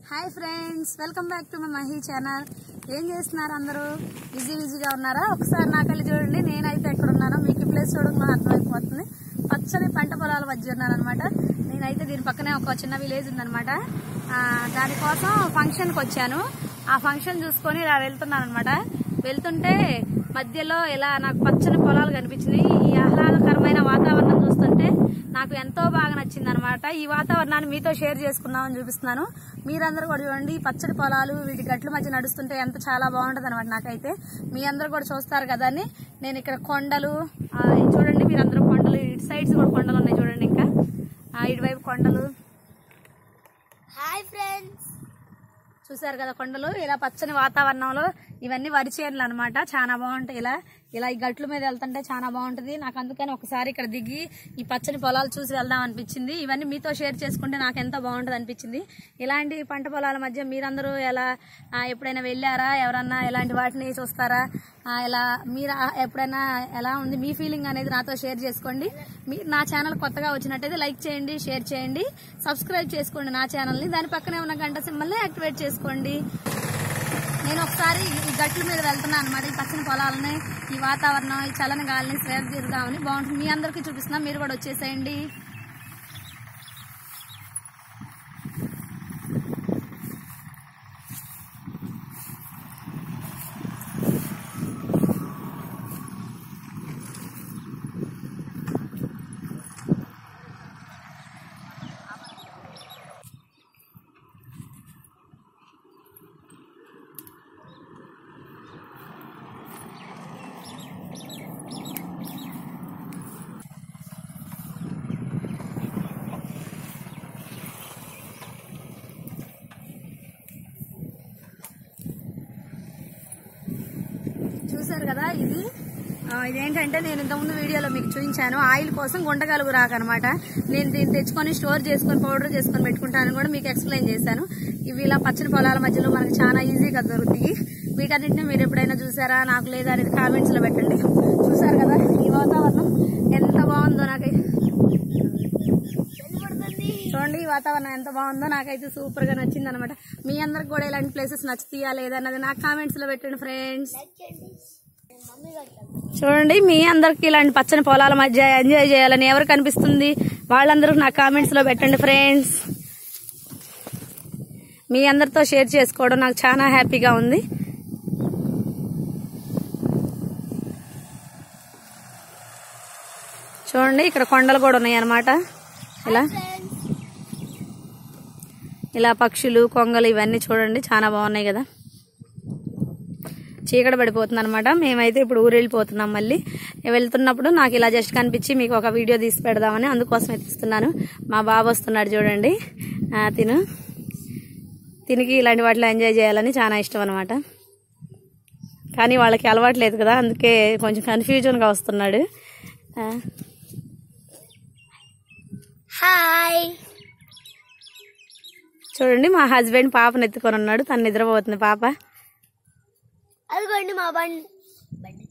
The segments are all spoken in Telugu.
hi friends welcome back to my Mahi channel ఏం చేస్తున్నారు అందరూ బిజీ బిజీగా ఉన్నారా ఒకసారి నాకెళ్ళి చూడండి నేనైతే ఎక్కడ ఉన్నానో మీకు ఈ ప్లేస్ చూడడం నాకు అర్థమైపోతుంది పచ్చని పంట పొలాల మధ్య ఉన్నాను అనమాట నేనైతే దీని పక్కనే ఒక చిన్న విలేజ్ ఉందనమాట ఆ, దానికోసం ఫంక్షన్కి వచ్చాను ఆ ఫంక్షన్ చూసుకొని ఇలా వెళ్తున్నాను అనమాట వెళ్తుంటే మధ్యలో ఇలా నాకు పచ్చని పొలాలు కనిపించినాయి ఈ ఆహ్లాదకరమైన వాతావరణం చూస్తుంటే నాకు ఎంతో బాగా నచ్చింది అనమాట ఈ వాతావరణాన్ని మీతో షేర్ చేసుకుందామని చూపిస్తున్నాను మీరందరూ కూడా చూడండి ఈ పచ్చడి పొలాలు వీటి గట్ల మధ్య నడుస్తుంటే ఎంత చాలా బాగుంటది అనమాట నాకైతే మీ అందరూ కూడా చూస్తారు కదా అని నేను ఇక్కడ కొండలు ఆ, ఇది చూడండి మీరందరూ కొండలు ఇటు సైడ్స్ కూడా కొండలు ఉన్నాయి చూడండి ఇంకా ఆ, ఇటువైపు కొండలు హాయ్ ఫ్రెండ్స్ చూసారు కదా కొండలు ఇలా పచ్చని వాతావరణంలో ఇవన్నీ వరి చేనులు అనమాట చాలా బాగుంటాయి ఇలా ఇలా ఈ గట్ల మీద వెళ్తుంటే చాలా బాగుంటది నాకు అందుకని ఒకసారి ఇక్కడ దిగి ఈ పచ్చని పొలాలు చూసి వెళ్దాం అనిపించింది ఇవన్నీ మీతో షేర్ చేసుకుంటే నాకు ఎంతో బాగుంటది అనిపించింది ఇలాంటి పంట పొలాల మధ్య మీరందరూ ఎలా ఆ, ఎప్పుడైనా వెళ్ళారా ఎవరన్నా ఇలాంటి వాటిని చూస్తారా ఆ, ఇలా మీరు ఆ, ఎప్పుడైనా ఎలా ఉంది మీ ఫీలింగ్ అనేది నాతో షేర్ చేసుకోండి మీరు నా ఛానల్ కొత్తగా వచ్చినట్టయితే లైక్ చేయండి షేర్ చేయండి సబ్స్క్రైబ్ చేసుకోండి నా ఛానల్ని దాని పక్కనే ఉన్న గంట సింబల్ని యాక్టివేట్ చేసుకోండి నేను ఒకసారి ఈ గట్ల మీద వెళ్తున్నాను అనమాట ఈ పచ్చని పొలాలని ఈ వాతావరణం ఈ చల్లని గాలిని శ్రేర్ తీరుదామని బాగుంటుంది మీ అందరికీ చూపిస్తున్నా మీరు కూడా వచ్చేసేయండి చూసారు కదా ఇది ఆ, ఇదేంటంటే నేను ఇంతకుముందు వీడియోలో మీకు చూపించాను ఆయిల్ కోసం గుంటగలుగు రాకనమాట నేను దీన్ని తెచ్చుకొని స్టోర్ చేసుకొని పౌడర్ చేసుకొని పెట్టుకుంటానని కూడా మీకు ఎక్స్ప్లెయిన్ చేశాను ఇవి ఇలా పచ్చని పొలాల మధ్యలో మనకి చాలా ఈజీగా దొరుకుతాయి వీటన్నిటిని మీరు ఎప్పుడైనా చూసారా నాకు లేదా అనేది కామెంట్స్ లో పెట్టండి చూసారు కదా ఈ వాతావరణం ఎంత బాగుందో నాకైతే చూడండి ఈ వాతావరణం ఎంత బాగుందో నాకైతే సూపర్ గా నచ్చింది అనమాట మీ అందరికి కూడా ఇలాంటి ప్లేసెస్ నచ్చుతాయా లేదా అన్నది నాకు కామెంట్స్ లో పెట్టండి ఫ్రెండ్స్ లైక్ చేయండి మమ్మీ గట్ల చూడండి మీ అందరికి ఇలాంటి పచ్చని పొలాల మధ్య ఎంజాయ్ చేయాలని ఎవరికి అనిపిస్తుంది వాళ్ళందరూ నా కామెంట్స్ లో పెట్టండి ఫ్రెండ్స్ మీ అందరితో షేర్ చేసుకోవడం నాకు చాలా హ్యాపీగా ఉంది చూడండి ఇక్కడ కొండలు కూడా ఉన్నాయి అన్నమాట ఇలా ఫ్రెండ్స్ ఇలా పక్షులు కొంగలు ఇవన్నీ చూడండి చాలా బాగున్నాయి కదా చీకటి పడిపోతుంది అనమాట మేమైతే ఇప్పుడు ఊరు వెళ్ళిపోతున్నాం మళ్ళీ వెళ్తున్నప్పుడు నాకు ఇలా జస్ట్ కనిపించి మీకు ఒక వీడియో తీసి పెడదామని అందుకోసం తీస్తున్నాను మా బాబు వస్తున్నాడు చూడండి ఆ, తిను తినికి ఇలాంటి వాటిలో ఎంజాయ్ చేయాలని చాలా ఇష్టం అనమాట కానీ వాళ్ళకి అలవాట్లేదు కదా అందుకే కొంచెం కన్ఫ్యూజన్గా వస్తున్నాడు ఆ, హాయ్ చూడండి మా హస్బెండ్ పాపను ఎత్తుకొని ఉన్నాడు తను నిద్రపోతుంది పాప అదిగోండి మా బండి బండి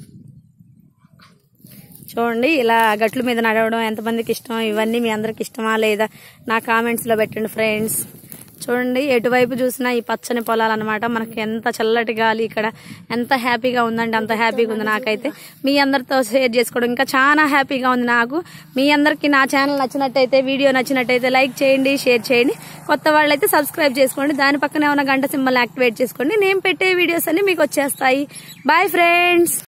చూడండి ఇలా గట్ల మీద నడవడం ఎంతమందికి ఇష్టం ఇవన్నీ మీ అందరికి ఇష్టమా లేదా నా కామెంట్స్ లో పెట్టండి ఫ్రెండ్స్ చూడండి ఎటువైపు చూసినా ఈ పచ్చని పొలాలు అనమాట మనకి ఎంత చల్లటి గాలి ఇక్కడ ఎంత హ్యాపీగా ఉందండి అంత హ్యాపీగా ఉంది నాకైతే మీ అందరితో షేర్ చేసుకోవడం ఇంకా చాలా హ్యాపీగా ఉంది నాకు మీ అందరికి నా ఛానల్ నచ్చినట్టయితే వీడియో నచ్చినట్టయితే లైక్ చేయండి షేర్ చేయండి కొత్త వాళ్ళైతే సబ్స్క్రైబ్ చేసుకోండి దాని పక్కనే ఉన్న గంట సింబల్ యాక్టివేట్ చేసుకోండి నేను పెట్టే వీడియోస్ అన్ని మీకు వచ్చేస్తాయి బాయ్ ఫ్రెండ్స్